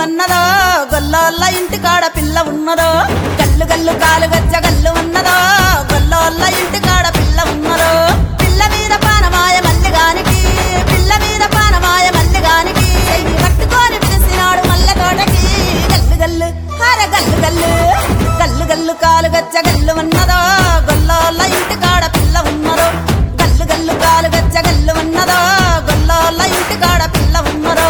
ఉన్నదో గొల్లోళ్ళ ఇంటి కాడ పిల్ల ఉన్నదో గల్లు గల్లు కాలు గజ్జ గల్లు ఉన్నదో గొల్లోళ్ళ ఇంటి కాడ పిల్ల ఉన్నదో పిల్ల మీద పానమాయ మల్లిగానికి పిల్ల మీద పానమాయ మల్లిగానికి చెయ్యి పట్టుకొని పిలిచినాడు మల్లె తోటకి గల్లు గల్లు హార గల్లు గల్లు గల్లు గల్లు కాలు గజ్జ గల్లు ఉన్నదో గొల్లోళ్ళ ఇంటి కాడ పిల్ల ఉన్నదో గల్లు గల్లు కాలు గజ్జ గల్లు ఉన్నదో గొల్లోళ్ళ ఇంటి కాడ పిల్ల ఉన్నదో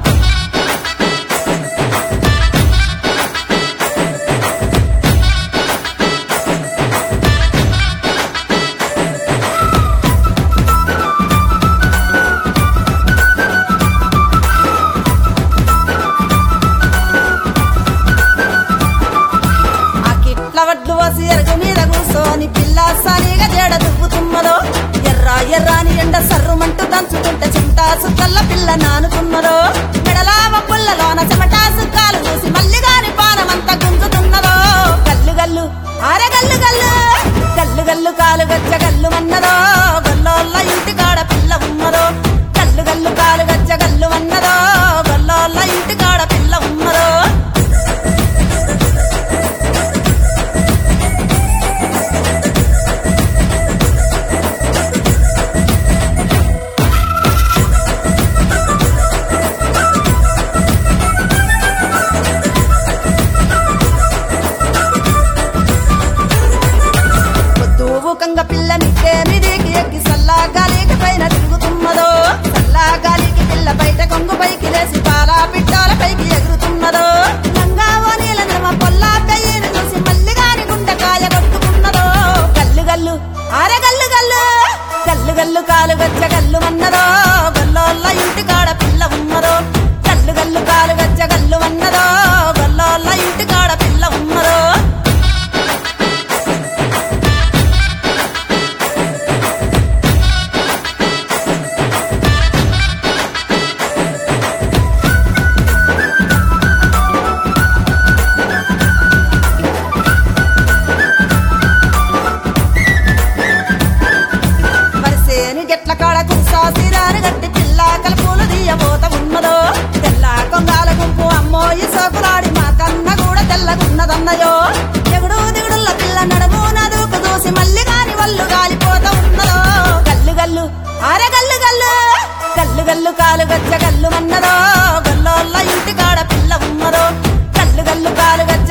ఆ కిట్ల వడ్లు వసి ఎరుగు మీద కూసోని పిల్ల సానిగా జడ దువ్వుతున్నదో ఎర్ర ఎర్రాని ఎండ సర్రుమంటూ దంచుతుంటే చింతా సుక్కల్ల పిల్ల నానుకున్నదో మెడలావ పుల్లలోన చెమటా సుక్కాలు చూసి మల్లిగాని పానమంతా గుంజుతున్నదో గల్లు గల్లు ఆరే గల్లు గల్లు గల్లు గల్లు కాలు గజ్జ గల్లు అన్నదో గల్లోళ్ళ ఇంటి కాడ పిల్ల ఉన్నదో గల్లు గల్లు కాలు గజ్జ గల్లు అన్నదో గల్లోళ్ళ ఇంటి కాడ పిల్ల ఉన్నదో పొద్దువుకంగ పిల్ల మిట్టే మిదికి ఎక్కి సల్లా గాలికి పైన తిరుగుతున్నదో సల్లా గాలికి పిల్ల బయట కొంగు పైకి లేసి పాలా పిట్టాల పైకి ఎగురుతున్నదో గంగా ఓ నీల నడమ పొల్లా కయ్యను చూసి మల్లిగాని గుండెకాయ కొట్టుకున్నదో గల్లు గల్లు ఆరే గల్లు గల్లు గల్లు గల్లు కాలు గజ్జ గల్లు అన్నదో గల్లోళ్ళ ఇంటి కాడ పిల్ల ఉన్నదో గల్లు గల్లు కాలు గజ్జ గల్లు అన్నదో గల్లోళ్ళ ఇంటి కాడ పిల్ల ఉన్నదో వరిసేని గెట్ల కాడ కుసాసిరారు గట్టి పిల్ల కలుపులు దియబోత ఉన్నదో తెల్ల కొంగాల గుంపు అమ్మోయి సోకులాడి మా కన్న కూడా తెల్లగున్నదన్నయో ఎగుడు దిగుడుల్ల పిల్ల నడుము నదుకు దూసి మల్లి గాని వల్లు గాలిపోత ఉన్నదో గల్లు గల్లు ఆరే గల్లు గల్లు గల్లు గల్లు కాలు గజ్జ గల్లు అన్నదో గల్లోళ్ళ ఇంటి కాడ పిల్ల ఉన్నదో గల్లు గల్లు కాలు గజ్జ